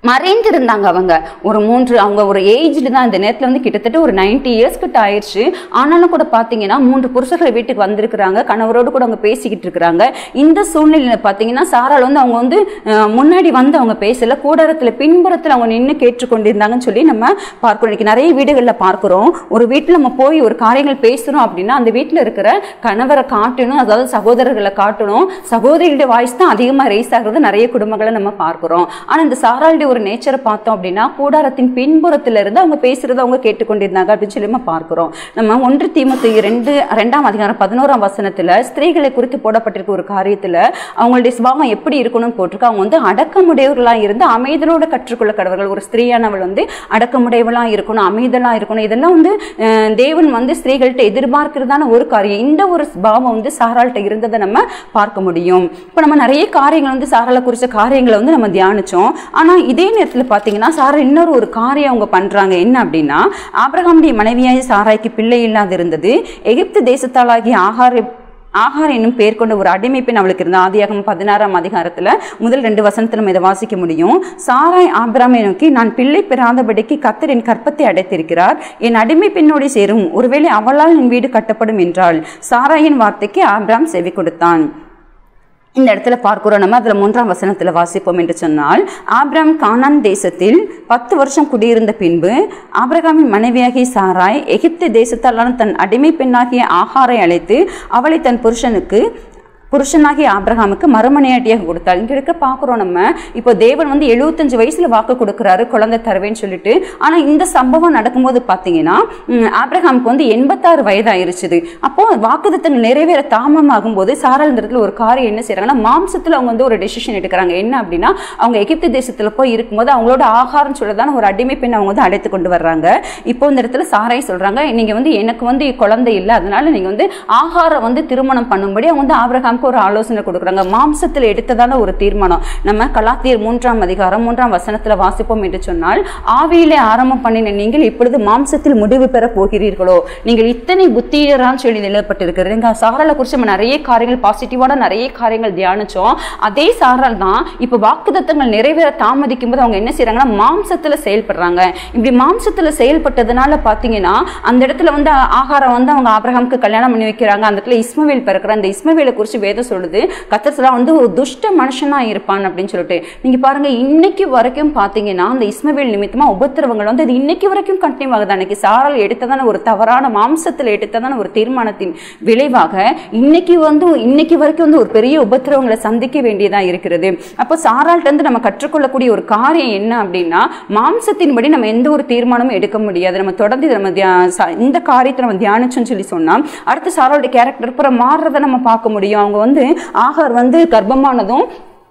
மறைந்திருந்தாங்க அவங்க ஒரு மூன்று அவங்க ஒரு ஏஜ்ல தான் இந்த நேரத்தில் வந்து கிட்டத்தட்ட ஒரு நைன்டி இயர்ஸ் கிட்ட ஆயிடுச்சு ஆனாலும் கூட பார்த்தீங்கன்னா மூன்று புருஷர்கள் வீட்டுக்கு வந்திருக்கிறாங்க கணவரோடு கூட அவங்க பேசிக்கிட்டு இருக்கிறாங்க இந்த சூழ்நிலையில் பார்த்தீங்கன்னா சாரால் வந்து அவங்க வந்து அஹ், முன்னாடி வந்து அவங்க பேசல கூடாரத்தில் பின்புறத்தில் அவங்க நின்று கேட்டுக்கொண்டிருந்தாங்கன்னு சொல்லி நம்ம பார்க்கிறோம் இன்னைக்கு நிறைய வீடுகளில் பார்க்கிறோம் ஒரு வீட்டில் நம்ம போய் ஒரு காரியங்கள் பேசுகிறோம் அப்படின்னா அந்த வீட்டில் இருக்கிற கணவரை காட்டணும் அதாவது சகோதரர்களை காட்டணும் சகோதரியுடைய வாய்ஸ் தான் அதிகமாக ரேஸ் ஆகுறது நிறைய குடும்பங்களை நம்ம பார்க்கிறோம் ஆனால் இந்த சாராளுடைய ஒரு நேச்சரை பார்த்தோம் அப்படின்னா கூடாரத்தின் பின்புறத்துல இருந்து அவங்க பேசுறத அவங்க கேட்டுக்கொண்டிருந்தாங்க அப்படின்னு சொல்லி நம்ம பார்க்கிறோம் நம்ம ஒன்று தீமத்து ரெண்டு ரெண்டாம் அதிகாரம் பதினோராம் வசனத்துல ஸ்திரீகளை குறித்து போடப்பட்டிருக்க ஒரு காரியத்துல அவங்களுடைய சுபாவம் எப்படி இருக்கணும்னு போட்டிருக்கு அவங்க வந்து அடக்கமுடையவர்களா இருந்து அமைதலோட கற்றுக்கொள்ள கடவர்கள் ஒரு ஸ்திரீயானவள் வந்து அடக்கமுடையவளா இருக்கணும் அமைதலா இருக்கணும் இதெல்லாம் வந்து அஹ், தேவன் வந்து ஸ்திரீகள்கிட்ட எதிர்பார்க்கிறதான ஒரு காரியம் இந்த ஒரு சுபாவம் வந்து சாராள்கிட்ட இருந்ததை நம்ம பார்க்க முடியும் இப்போ நம்ம நிறைய காரியங்கள் வந்து சாராளை குறித்த காரியங்களை வந்து நம்ம தியானிச்சோம் ஆனா இதே நேரத்தில் பார்த்தீங்கன்னா சாரா இன்னொரு ஒரு காரியம் அவங்க பண்றாங்க என்ன அப்படின்னா ஆபிரகாமுடைய மனைவியாய் சாராய்க்கு பிள்ளை இல்லாது இருந்தது எகிப்து தேசத்தாலாகிய ஆகார ஆகார் என்னும் பேர் கொண்ட ஒரு அடிமை பெண் அவளுக்கு இருந்த ஆதியாகமம் பதினாறாம் அதிகாரத்துல முதல் ரெண்டு வசனத்துல நம்ம இதை வாசிக்க முடியும் சாராய் ஆபிராமை நோக்கி நான் பிள்ளை பெறாதபடிக்கு கத்தர் என் கற்பத்தை அடைத்திருக்கிறார் என் அடிமை பெண்ணோடு சேரும் ஒருவேளை அவளால் என் வீடு கட்டப்படும் என்றால் சாராயின் வார்த்தைக்கு ஆபிராம் செவி கொடுத்தான் இந்த இடத்துல பார்க்கிறோம் நம்ம அதில் மூன்றாம் வசனத்தில் வாசிப்போம் என்று சொன்னால் ஆபிராம் கானான் தேசத்தில் பத்து வருஷம் குடியிருந்த பின்பு ஆபிரகாமின் மனைவியாகிய சாராய் எகிப்து தேசத்தாலான தன் அடிமை பெண்ணாகிய ஆகாரை அழைத்து அவளை தன் புருஷனுக்கு புருஷனாகிய ஆபிரகாமுக்கு மறுமனையாட்டியாக கொடுத்தாள் இங்க இருக்க பார்க்குறோம் நம்ம இப்போ தேவன் வந்து எழுபத்தஞ்சு வயசுல வாக்கு கொடுக்குறாரு குழந்தை தருவேன்னு சொல்லிட்டு ஆனா இந்த சம்பவம் நடக்கும்போது பார்த்தீங்கன்னா ம், ஆபிரகாமுக்கு வந்து எண்பத்தாறு வயதாயிருச்சுது அப்போ வாக்குதத்தங்கள் நிறைவேற தாமமாகும் போது சாராள் இந்த இடத்துல ஒரு காரியம் என்ன செய்றாங்கன்னா மாம்சத்துல அவங்க வந்து ஒரு டெசிஷன் எடுக்கிறாங்க என்ன அப்படின்னா அவங்க எகிப்து தேசத்துல போய் இருக்கும்போது அவங்களோட ஆகாரம் சொல்லதான ஒரு அடிமை பெண் அவங்க வந்து அழைத்து கொண்டு வர்றாங்க இப்போ இந்த இடத்துல சாராய் சொல்றாங்க நீங்க வந்து எனக்கு வந்து குழந்தை இல்லை அதனால நீங்க வந்து ஆகாரம் வந்து திருமணம் பண்ணும்படி அவங்க வந்து ஆபிரகாமுக்கு ஒரு ஆலோசனை கொடுக்குறாங்க மாம்சத்தில் எடுத்ததான ஒரு தீர்மானம் நம்ம கலாத்தியர் மூன்றாம் அதிகாரம் மூன்றாம் வசனத்துல வாசிப்போம் என்று சொன்னால் ஆவியிலே ஆரம்பம் பண்ணின நீங்கள் இப்பொழுது மாம்சத்தில் முடிவு பெற போகிறீர்களோ நீங்கள் இத்தனை புத்தியரான்னு சொல்லி நிலப்பட்டிருக்கிறது எங்க சாராலை குறித்து நம்ம நிறைய காரியங்கள் பாசிட்டிவான நிறைய காரியங்கள் தியானிச்சோம் அதே சாரால் தான் இப்போ வாக்குதத்தங்கள் நிறைவேற தாமதிக்கும் போது அவங்க என்ன செய்றாங்கன்னா மாம்சத்துல செயல்படுறாங்க இப்படி மாம்சத்துல செயல்பட்டதுனால பாத்தீங்கன்னா அந்த இடத்துல வந்து ஆகாரம் வந்து அவங்க ஆபிரகாமுக்கு கல்யாணம் பண்ணி வைக்கிறாங்க அந்த இடத்துல இஸ்மவேல் பிறக்கிற அந்த இஸ்மவேலை குறித்து வேதம் சொல்லுது கத்தர் வந்து ஒரு துஷ்ட மனுஷனா இருப்பான் அப்படின்னு சொல்லிட்டு நீங்க பாருங்க இன்னைக்கு வரைக்கும் பாத்தீங்கன்னா அந்த இஸ்மவேல் நிமித்தமா உபத்திரவங்கள் வந்து அது இன்னைக்கு வரைக்கும் கண்டினியூ ஆகுது அன்னைக்கு சாரால் எடுத்ததான ஒரு தவறான மாம்சத்தில் எடுத்ததான ஒரு தீர்மானத்தின் விளைவாக இன்னைக்கு வந்து இன்னைக்கு வரைக்கும் வந்து ஒரு பெரிய உபத்திரவங்களை சந்திக்க வேண்டியதா இருக்கிறது அப்போ சாரால்ட்ட இருந்து நம்ம கற்றுக்கொள்ளக்கூடிய ஒரு காரியம் என்ன அப்படின்னா மாம்சத்தின்படி நம்ம எந்த ஒரு தீர்மானமும் எடுக்க முடியாது நம்ம தொடர்ந்து இதை நம்ம தியா- ச- இந்த காரியத்தை நம்ம தியானிச்சோம்னு சொல்லி சொன்னா அடுத்து சாராளுடைய கேரக்டர் அப்புறம் மாறுறதை நம்ம பார்க்க முடியும் அவங்க வந்து ஆகார் வந்து கர்ப்பமானதும்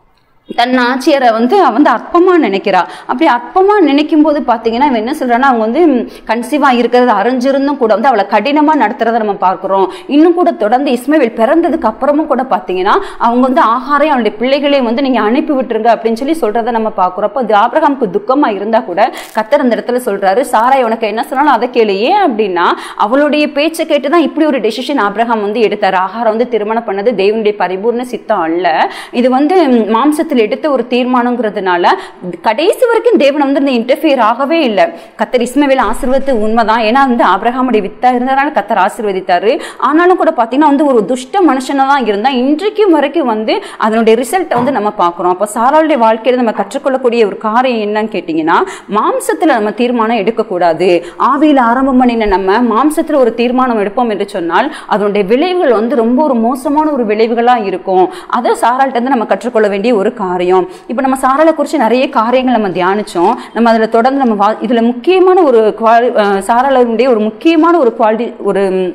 தன் ஆட்சியரை வந்து அவ வந்து அற்பமா நினைக்கிறா அப்படி அற்பமா நினைக்கும் போது பாத்தீங்கன்னா இவன் என்ன சொல்றான்னா அவங்க வந்து கன்சீவா இருக்கிறது அறிஞ்சிருந்தும் கூட வந்து அவளை கடினமா நடத்துறத நம்ம பார்க்கிறோம் இன்னும் கூட தொடர்ந்து இஸ்மவேல் பிறந்ததுக்கு அப்புறமும் கூட பாத்தீங்கன்னா அவங்க வந்து ஆகாரையும் அவளுடைய பிள்ளைகளையும் வந்து நீங்க அனுப்பி விட்டுருங்க அப்படின்னு சொல்லி சொல்றத நம்ம பார்க்கிறோம் அப்போ அது ஆபிரகாமுக்கு துக்கமா இருந்தா கூட கத்தர் அந்த இடத்துல சொல்றாரு சாராய் உனக்கு என்ன சொன்னாலும் அதை கேளு ஏன் அப்படின்னா அவளுடைய பேச்சை கேட்டு தான் இப்படி ஒரு டெசிஷன் ஆபிரகாம் வந்து எடுத்தார் ஆகாரம் வந்து திருமணம் பண்ணது தேவனுடைய பரிபூர்ண சித்தம் அல்ல இது வந்து ம், மாம்சத்தில் எடுத்த ஒரு தீர்மானங்கிறதுனால கடைசி வரைக்கும் தேவன் வந்து இந்த இன்டர்ஃபியர் ஆகவே இல்லை கத்தர் இஸ்மவேல் ஆசீர்வதித்து உண்மைதான் ஏன்னா வந்து ஆபிரகாமுடைய வித்தா இருந்ததுனால கத்தர் ஆசீர்வதித்தாரு ஆனாலும் கூட பார்த்தீங்கன்னா வந்து ஒரு துஷ்ட மனுஷனா தான் இருந்தா இன்றைக்கும் வரைக்கும் வந்து அதனுடைய ரிசல்ட்டை வந்து நம்ம பார்க்குறோம் அப்போ சாராளுடைய வாழ்க்கையில நம்ம கற்றுக்கொள்ளக்கூடிய ஒரு காரியம் என்னன்னு கேட்டிங்கன்னா மாம்சத்துல நம்ம தீர்மானம் எடுக்கக்கூடாது ஆவியில் ஆரம்பம் பண்ணின நம்ம மாம்சத்துல ஒரு தீர்மானம் எடுப்போம் என்று சொன்னால் அதனுடைய விளைவுகள் வந்து ரொம்ப ஒரு மோசமான ஒரு விளைவுகளா இருக்கும் அதை சாராள்கிட்ட இருந்து நம்ம கற்றுக்கொள்ள வேண்டிய ஒரு காரியம் இப்போ நம்ம சாராளை குறித்து நிறைய காரியங்கள் நம்ம தியானிச்சோம் நம்ம அதில் தொடர்ந்து நம்ம வா இதில் முக்கியமான ஒரு குவாலி சாராளுடைய ஒரு முக்கியமான ஒரு குவாலிட்டி ஒரு ம்,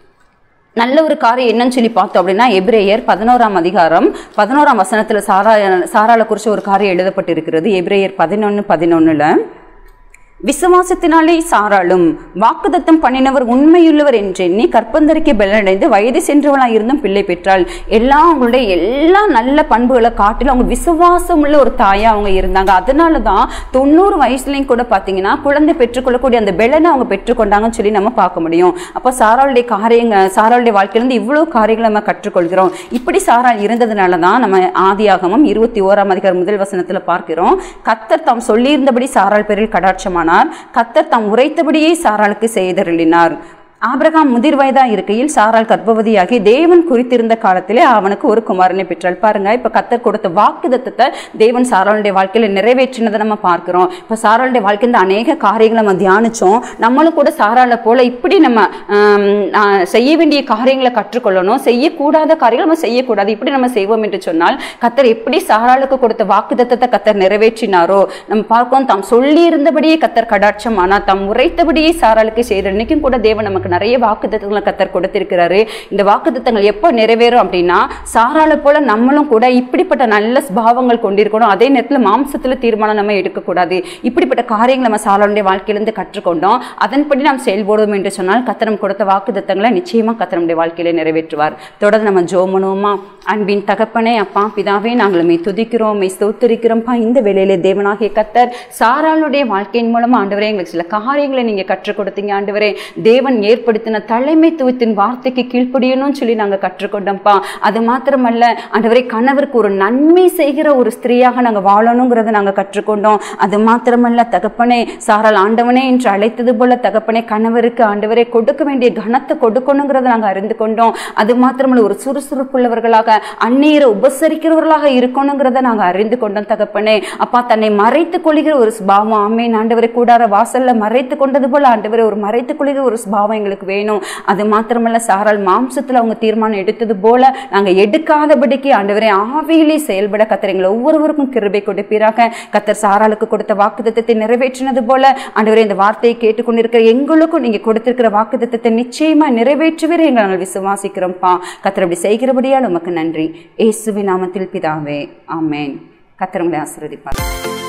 நல்ல ஒரு காரியம் என்னன்னு சொல்லி பார்த்தோம் அப்படின்னா எபிரேயர் பதினோராம் அதிகாரம் பதினோராம் வசனத்தில் சாரா சாராளை குறித்து ஒரு காரியம் எழுதப்பட்டிருக்கிறது எபிரேயர் பதினொன்று பதினொன்றில் விசுவாசத்தினாலே சாராளும் வாக்குதத்தம் பண்ணினவர் உண்மையுள்ளவர் என்றெண்ணி கற்பந்தரிக்கு பலனடைந்து வயது சென்றவளாக இருந்தும் பிள்ளை பெற்றாள் எல்லாம் அவங்களுடைய எல்லா நல்ல பண்புகளை காட்டிலும் அவங்க விசுவாசம் உள்ள ஒரு தாயா அவங்க இருந்தாங்க அதனால தான் தொண்ணூறு வயசுலையும் கூட பார்த்தீங்கன்னா குழந்தை பெற்றுக்கொள்ளக்கூடிய அந்த பெலனை அவங்க பெற்றுக்கொண்டாங்கன்னு சொல்லி நம்ம பார்க்க முடியும் அப்போ சாராளுடைய காரியங்க சாராளுடைய வாழ்க்கையிலிருந்து இவ்வளோ காரியங்களை நம்ம கற்றுக்கொள்கிறோம் இப்படி சாராள் இருந்ததுனால தான் நம்ம ஆதியாகமம் இருபத்தி ஓராம் அதிகாரம் முதல் வசனத்தில் பார்க்கிறோம் கத்தர் தாம் சொல்லியிருந்தபடி சாராள் பேரில் கடாட்சமானார் கத்தர் தாம் உரைத்தபடியே சாராளுக்கு செய்தருளினார் ஆபிரகாம் முதிர் வயதா இருக்கையில் சாராள் கர்ப்பவதியாகி தேவன் குறித்திருந்த காலத்திலே அவனுக்கு ஒரு குமாரனை பெற்றாள் பாருங்க இப்ப கத்தர் கொடுத்த வாக்குதத்தத்தை தேவன் சாராளுடைய வாழ்க்கையில நிறைவேற்றினதை நம்ம பார்க்கிறோம் இப்ப சாராளுடைய வாழ்க்கையில அநேக காரியங்களை நம்ம தியானிச்சோம் நம்மளும் கூட சாராளை போல இப்படி நம்ம ஆம், ஆ, செய்ய வேண்டிய காரியங்களை கற்றுக்கொள்ளணும் செய்யக்கூடாத காரியங்கள் நம்ம செய்யக்கூடாது இப்படி நம்ம செய்வோம் என்று சொன்னால் கத்தர் எப்படி சாராளுக்கு கொடுத்த வாக்குதத்தத்தை கத்தர் நிறைவேற்றினாரோ நம்ம பார்க்கிறோம் தாம் சொல்லி இருந்தபடியே கத்தர் கடாட்சம் ஆனா தாம் உரைத்தபடியே சாராளுக்கு செய்த இன்னைக்கும் கூட தேவன் நமக்கு நிறைய வாக்குத்தத்தங்களை கத்தர் கொடுத்திருக்கிறாரு இந்த வாக்குத்தத்தங்கள் எப்போ நிறைவேறும் அப்படின்னா சாராளை போல நம்மளும் கூட இப்படிப்பட்ட நல்ல ஸ்பாவங்கள் கொண்டிருக்கணும் அதே நேரத்தில் மாம்சத்துல தீர்மானம் நம்ம எடுக்கக்கூடாது இப்படிப்பட்ட காரியங்கள் நம்ம சாராளுடைய வாழ்க்கையிலிருந்து கற்றுக்கொண்டோம் அதன்படி நாம் செயல்படுவோம் என்று சொன்னால் கத்தரம் கொடுத்த வாக்குத்தத்தங்களை நிச்சயமா கத்தரமுடைய வாழ்க்கையில நிறைவேற்றுவார் தொடர்ந்து நம்ம ஜோமனுமா அன்பின் தகப்பனே அப்பா பிதாவே நாங்கள் மெய் துதிக்கிறோம் மெய் ஸ்தோத்தரிக்கிறோம்ப்பா இந்த வேளையிலே தேவனாகிய கத்தர் சாராளுடைய வாழ்க்கையின் மூலமா ஆண்டவரே எங்களுக்கு சில காரியங்களை நீங்க கற்றுக் கொடுத்தீங்க ஆண்டவரே தேவன் ஏற்படுத்தின தலைமைத்துவத்தின் வார்த்தைக்கு கீழ்ப்படியணும்னு சொல்லி நாங்க கற்றுக்கொண்டோம்ப்பா அது மாத்திரமல்ல ஆண்டவரே கணவருக்கு ஒரு நன்மை செய்கிற ஒரு ஸ்திரீயாக நாங்க வாழணுங்கிறத நாங்க கற்றுக்கொண்டோம் அது மாத்திரமல்ல தகப்பனே சாரால் ஆண்டவனே என்று அழைத்தது போல தகப்பனே கணவருக்கு ஆண்டவரே கொடுக்க வேண்டிய கனத்தை கொடுக்கணுங்கிறத நாங்க அறிந்து கொண்டோம் அது மாத்திரமல்ல ஒரு சுறுசுறுப்புள்ளவர்களாக அந்நீரை உபசரிக்கிறவர்களாக இருக்கணுங்கிறத நாங்க அறிந்து கொண்டோம் தகப்பனே அப்பா தன்னை மறைத்துக் கொள்கிற ஒரு ஸ்பாவம் ஆமேன் ஆண்டவரை கூடார வாசல்ல மறைத்து கொண்டது போல ஆண்டவரை ஒரு மறைத்துக் கொள்கிற ஒரு ஸ்பாவம் எங்களுக்கு வேணும் அது மாத்திரமல்ல சாரால் மாம்சத்துல அவங்க தீர்மானம் எடுத்தது போல நாங்க எடுக்காதபடிக்கு ஆண்டவரை ஆவியிலே செயல்பட கத்தர் எங்களை ஒவ்வொருவருக்கும் கிருபை கொடுப்பீராக கத்தர் சாராளுக்கு கொடுத்த வாக்குத்தத்தை நிறைவேற்றினது போல ஆண்டவரே இந்த வார்த்தையை கேட்டுக்கொண்டிருக்கிற எங்களுக்கும் நீங்க கொடுத்திருக்கிற வாக்குத்தத்தை நிச்சயமா நிறைவேற்றுவீர் எங்களை நாங்கள் விசுவாசிக்கிறோம்ப்பா கத்தர் அப்படி செய்கிறபடியால் உமக்கு நன்றி இயேசுவின் நாமத்தில் பிதாவே ஆமென் கத்தர் உங்களை ஆசீர்வதிப்பார்